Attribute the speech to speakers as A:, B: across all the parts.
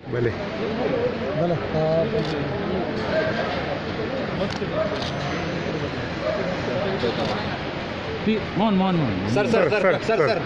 A: भले
B: भले
C: Mohan Mohan Mohan
A: sir sir sir sir sir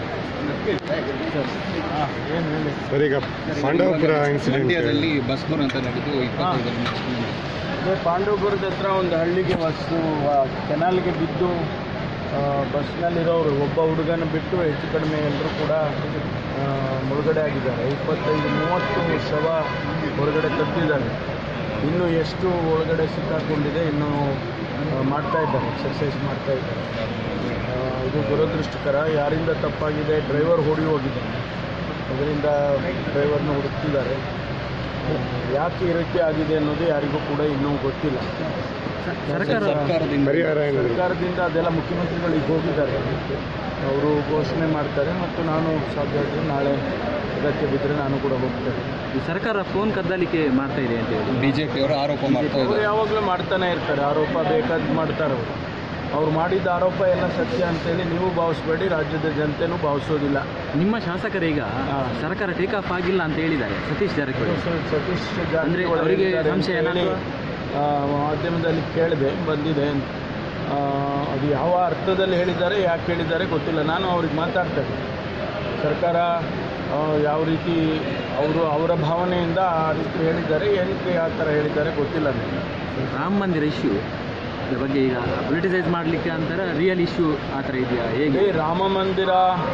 A: sir ಈಗ ಪಾಂಡವಪುರ ಇನ್ಸಿಡೆಂಟ್
D: ಮಂಡ್ಯದಲ್ಲಿ ಬಸ್ ದುರಂತ ನಡೆದು ಇಪ್ಪತ್ತೈದು
B: ಅದೇ ಪಾಂಡವಪುರದ ಹತ್ರ ಒಂದು ಹಳ್ಳಿಗೆ ಬಸ್ಸು ಆ, ಕೆನಾಲ್ಗೆ ಬಿದ್ದು ಆ, ಬಸ್ನಲ್ಲಿರೋರು ಒಬ್ಬ ಹುಡುಗನ ಬಿಟ್ಟು ಹೆಚ್ಚು ಕಡಿಮೆ ಎಲ್ಲರೂ ಕೂಡ ಆ, ಮುಳುಗಡೆ ಆಗಿದ್ದಾರೆ ಇಪ್ಪತ್ತೈದು ಮೂವತ್ತು ಶವ ಹೊರಗಡೆ ತಪ್ಪಿದ್ದಾರೆ ಇನ್ನು ಎಷ್ಟು ಒಳಗಡೆ ಸಿಕ್ಕಾಕೊಂಡಿದೆ ಇನ್ನು ಆ, ಮಾಡ್ತಾ ಇದ್ದಾರೆ ಎಕ್ಸರ್ಸೈಸ್ ಮಾಡ್ತಾ ಇದ್ದಾರೆ ಆ, ಇದು ದುರದೃಷ್ಟಕರ ಯಾರಿಂದ ತಪ್ಪಾಗಿದೆ ಡ್ರೈವರ್ ಓಡಿ ಹೋಗಿದ್ದಾನೆ ಅದರಿಂದ ಡ್ರೈವರ್ನ ಹುಡುಕ್ತಿದ್ದಾರೆ ಯಾಕೆ ಈ ರೀತಿ ಆಗಿದೆ ಅನ್ನೋದು ಯಾರಿಗೂ ಕೂಡ ಇನ್ನೂ ಗೊತ್ತಿಲ್ಲ
C: ಸರ್ಕಾರ
D: ಸರ್ಕಾರದಿಂದ
A: ಪರಿಹಾರ ಏನಾದ್ರು
B: ಸರ್ಕಾರದಿಂದ ಅದೆಲ್ಲ ಮುಖ್ಯಮಂತ್ರಿಗಳಿಗೆ ಹೋಗಿದ್ದಾರೆ ಅವರು ಘೋಷಣೆ ಮಾಡ್ತಾರೆ ಮತ್ತು ನಾನು ಸಾಧ್ಯ ಆದರೆ ನಾಳೆ ಅಗತ್ಯ ಬಿದ್ದರೆ ನಾನು ಕೂಡ ಹೋಗ್ತೇನೆ
C: ಈ ಸರ್ಕಾರ ಫೋನ್ ಕದ್ದಾಲಿಕೆ ಮಾಡ್ತಾ ಇದೆ ಅಂತ ಹೇಳಿ
D: ಬಿಜೆಪಿಯವರು ಆರೋಪ ಮಾಡ್ತಾ
B: ಅವರು
D: ಇದ್ದಾರೆ
B: ಯಾವಾಗಲೂ ಮಾಡ್ತಾನೆ ಇರ್ತಾರೆ ಆರೋಪ ಬೇಕಾದ್ ಮಾಡ್ತಾರೆ ಅವರು ಅವ್ರು ಮಾಡಿದ ಆರೋಪ ಎಲ್ಲ ಸತ್ಯ ಅಂತೇಳಿ ನೀವು ಭಾವಿಸ್ಬೇಡಿ ರಾಜ್ಯದ ಜನತೆನೂ ಭಾವಿಸೋದಿಲ್ಲ
C: ನಿಮ್ಮ ಶಾಸಕರೀಗ
B: ಹಾ.
C: ಸರ್ಕಾರ ಟೇಕ್ ಆಫ್ ಆಗಿಲ್ಲ ಅಂತ ಹೇಳಿದ್ದಾರೆ ಸತೀಶ್ ಜಾರಕಿಹೊಳಿ
B: ಸತೀಶ್
C: ಅಂದ್ರೆ
B: ಜಾರಕಿಹೊಳಿ
C: ಅವರಿಗೆ
B: ಹೇಳಿದ್ದಾರೆ
C: ಸಂಶಯ
B: ಅಂತ ಹೇಳಿ,
C: ಏನಾದ್ರು?
B: ಆ, ಮಾಧ್ಯಮದಲ್ಲಿ ಕೇಳಿದೆ ಬಂದಿದೆ ಆ, ಅದು ಯಾವ ಅರ್ಥದಲ್ಲಿ ಹೇಳಿದ್ದಾರೆ ಯಾಕೆ ಹೇಳಿದ್ದಾರೆ ಗೊತ್ತಿಲ್ಲ ನಾನು ಅವ್ರಿಗೆ ಮಾತಾಡ್ತೇನೆ ಸರ್ಕಾರ ಆ, ಯಾವ ರೀತಿ ಅವರು ಅವರ ಭಾವನೆಯಿಂದ ಆ ರೀತಿ ಹೇಳಿದ್ದಾರೆ ಏನಕ್ಕೆ ಯಾವ ಥರ ಹೇಳಿದ್ದಾರೆ ಗೊತ್ತಿಲ್ಲ ನನಗೆ
C: ರಾಮ ಮಂದಿರ ಇಶ್ಯೂ ಬಗ್ಗೆ ಈಗ ಪೊಲಿಟಿಸೈಸ್ ಮಾಡಲಿಕ್ಕೆ ಅಂತಾರೆ ರಿಯಲ್ ಇಶ್ಯೂ ಆ ಥರ ಇದೆಯಾ ಹೇಗೆ
B: ಈ ರಾಮ ಮಂದಿರ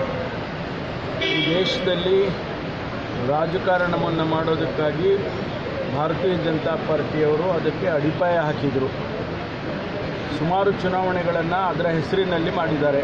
B: ಈ ದೇಶದಲ್ಲಿ ರಾಜಕಾರಣವನ್ನು ಮಾಡೋದಕ್ಕಾಗಿ ಭಾರತೀಯ ಜನತಾ ಪಾರ್ಟಿಯವರು ಅದಕ್ಕೆ ಅಡಿಪಾಯ ಹಾಕಿದರು ಸುಮಾರು ಚುನಾವಣೆಗಳನ್ನು ಅದರ ಹೆಸರಿನಲ್ಲಿ ಮಾಡಿದ್ದಾರೆ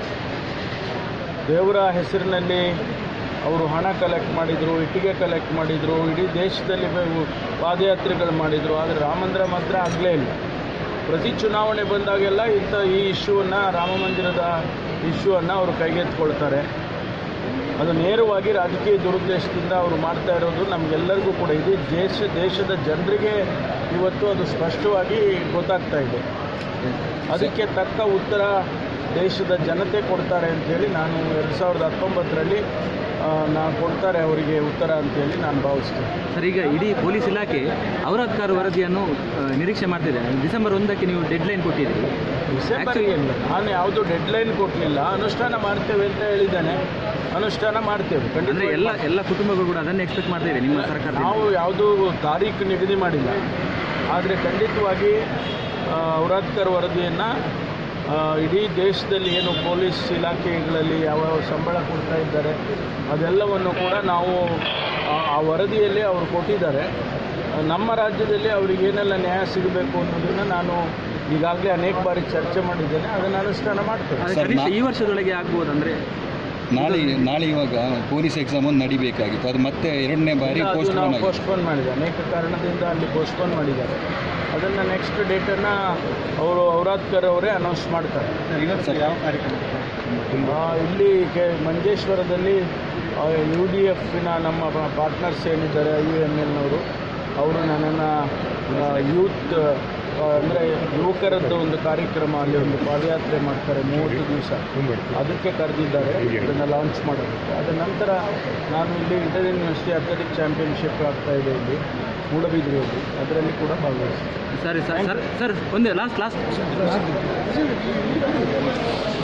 B: ದೇವರ ಹೆಸರಿನಲ್ಲಿ ಅವರು ಹಣ ಕಲೆಕ್ಟ್ ಮಾಡಿದರು ಇಟ್ಟಿಗೆ ಕಲೆಕ್ಟ್ ಮಾಡಿದರು ಇಡೀ ದೇಶದಲ್ಲಿ ಬ- ಪಾದಯಾತ್ರೆಗಳು ಮಾಡಿದರು ಆದರೆ ರಾಮ ಮಂದಿರ ಮಾತ್ರ ಆಗಲೇ ಇಲ್ಲ ಪ್ರತಿ ಚುನಾವಣೆ ಬಂದಾಗೆಲ್ಲ ಇಂಥ ಈ ಇಶ್ಯೂವನ್ನು ರಾಮ ಮಂದಿರದ ಇಶ್ಯೂವನ್ನು ಅವರು ಕೈಗೆತ್ತಿಕೊಳ್ತಾರೆ ಅದು ನೇರವಾಗಿ ರಾಜಕೀಯ ದುರುದ್ದೇಶದಿಂದ ಅವರು ಮಾಡ್ತಾ ಇರೋದು ನಮಗೆಲ್ಲರಿಗೂ ಕೂಡ ಇಡೀ ದೇಶ ದೇಶದ ಜನರಿಗೆ ಇವತ್ತು ಅದು ಸ್ಪಷ್ಟವಾಗಿ ಗೊತ್ತಾಗ್ತಾ ಇದೆ ಅದಕ್ಕೆ ತಕ್ಕ ಉತ್ತರ ದೇಶದ ಜನತೆ ಕೊಡ್ತಾರೆ ಅಂತೇಳಿ ನಾನು ಎರಡು ಸಾವಿರದ ಹತ್ತೊಂಬತ್ತರಲ್ಲಿ ನಾನು ಕೊಡ್ತಾರೆ ಅವರಿಗೆ ಉತ್ತರ ಅಂತೇಳಿ ನಾನು ಭಾವಿಸ್ತೀನಿ
C: ಸರ್ ಈಗ ಇಡೀ ಪೊಲೀಸ್ ಇಲಾಖೆ ಔರಾದ್ಕಾರ್ ವರದಿಯನ್ನು ಆ, ನಿರೀಕ್ಷೆ ಮಾಡ್ತಿದೆ ಡಿಸೆಂಬರ್ ಒಂದಕ್ಕೆ ನೀವು ಡೆಡ್ಲೈನ್ ಕೊಟ್ಟಿದ್ದೀರಿ
B: ಡಿಸೆಂಬರ್ಗೆ ಇಲ್ಲ ನಾನು ಯಾವುದೂ ಡೆಡ್ಲೈನ್ ಕೊಟ್ಟಲಿಲ್ಲ ಅನುಷ್ಠಾನ ಮಾಡ್ತೇವೆ ಅಂತ ಹೇಳಿದ್ದಾನೆ ಅನುಷ್ಠಾನ ಮಾಡ್ತೇವೆ
C: ಅಂದ್ರೆ
B: ಖಂಡಿತ
C: ಎಲ್ಲ ಎಲ್ಲ ಕುಟುಂಬಗಳು ಕೂಡ ಅದನ್ನೇ ಎಕ್ಸ್ಪೆಕ್ಟ್ ಮಾಡ್ತಾ ಇದೆ ನಿಮ್ಮ ಸರ್ಕಾರ
B: ನಾವು ಯಾವುದೂ ತಾರೀಕು ನಿಗದಿ ಮಾಡಿಲ್ಲ ಆದರೆ ಖಂಡಿತವಾಗಿ ಆ, ಔರಾದ್ಕರ್ ವರದಿಯನ್ನು ಇಡೀ ದೇಶದಲ್ಲಿ ಏನು ಪೊಲೀಸ್ ಇಲಾಖೆಗಳಲ್ಲಿ ಯಾವ ಯಾವ ಸಂಬಳ ಕೊಡ್ತಾ ಇದ್ದಾರೆ ಅದೆಲ್ಲವನ್ನು ಕೂಡ ನಾವು ಆ- ಆ ವರದಿಯಲ್ಲಿ ಅವರು ಕೊಟ್ಟಿದ್ದಾರೆ ಆ, ನಮ್ಮ ರಾಜ್ಯದಲ್ಲಿ ಅವರಿಗೆ ಏನೆಲ್ಲ ನ್ಯಾಯ ಸಿಗಬೇಕು ಅನ್ನೋದನ್ನು ನಾನು ಈಗಾಗಲೇ ಅನೇಕ ಬಾರಿ ಚರ್ಚೆ ಮಾಡಿದ್ದೇನೆ ಅದನ್ನು ಅನುಷ್ಠಾನ ಮಾಡ್ತೇನೆ
C: ಅದು
D: ಸರ್,
C: ಕನಿಷ್ಠ
D: ನಾ-
C: ಈ ವರ್ಷದೊಳಗೆ ಆಗ್ಬೋದು ಅಂದ್ರೆ
D: ನಾಳೆ ನಾಳೆ ಇವಾಗ ಪೊಲೀಸ್ ಎಕ್ಸಾಮ್ ಒಂದು ನಡಿಬೇಕಾಗಿತ್ತು ಅದು ಮತ್ತೆ ಎರಡನೇ ಬಾರಿ
B: ಇಲ್ಲ, ಅದು
D: ಪೋಸ್ಟ್
B: ನಾವು
D: ಆಗಿದೆ
B: ಪೋಸ್ಟ್ಪೋನ್ ಮಾಡಿದೆ ಅನೇಕ ಕಾರಣದಿಂದ ಅಲ್ಲಿ ಪೋಸ್ಟ್ಪೋನ್ ಮಾಡಿದ್ದಾರೆ ಅದನ್ನು ನೆಕ್ಸ್ಟ್ ಡೇಟನ್ನು ಅವರು ಔರಾದ್ಕರ್ ಅವರೇ ಅನೌನ್ಸ್ ಮಾಡ್ತಾರೆ
D: ಸರ್, ಯಾವ
B: ಆ, ಇಲ್ಲಿ ಕೆ ಮಂಜೇಶ್ವರದಲ್ಲಿ ಯು ಡಿ ಎಫ್ನ ನಮ್ಮ ಪಾರ್ಟ್ನರ್ಸ್ ಏನಿದ್ದಾರೆ ಯು ಎಮ್ ಎಲ್ನವರು ಅವರು ನನ್ನನ್ನು ಯೂತ್ ಅಂದರೆ ಯುವಕರದ್ದು ಒಂದು ಕಾರ್ಯಕ್ರಮ ಅಲ್ಲಿ ಒಂದು ಪಾದಯಾತ್ರೆ ಮಾಡ್ತಾರೆ ಮೂವತ್ತು ದಿವಸ ಅದಕ್ಕೆ ಕರೆದಿದ್ದಾರೆ ಅದನ್ನು ಲಾಂಚ್ ಮಾಡೋದಕ್ಕೆ ಅದರ ನಂತರ ನಾನು ಇಲ್ಲಿ ಇಂಟರ್ ಯೂನಿವರ್ಸಿಟಿ ಅಥ್ಲೆಟಿಕ್ ಚಾಂಪಿಯನ್ಶಿಪ್ ಆಗ್ತಾ ಇದೆ ಇಲ್ಲಿ ಮೂಡಬಿದ್ರಿಯಲ್ಲಿ ಅದರಲ್ಲಿ ಕೂಡ ಭಾಗವಹಿಸ್ತೀನಿ
C: ಸರಿ ಸರ್ ಸರ್ ಸರ್ ಒಂದೇ ಲಾಸ್ಟ್ ಲಾಸ್ಟ್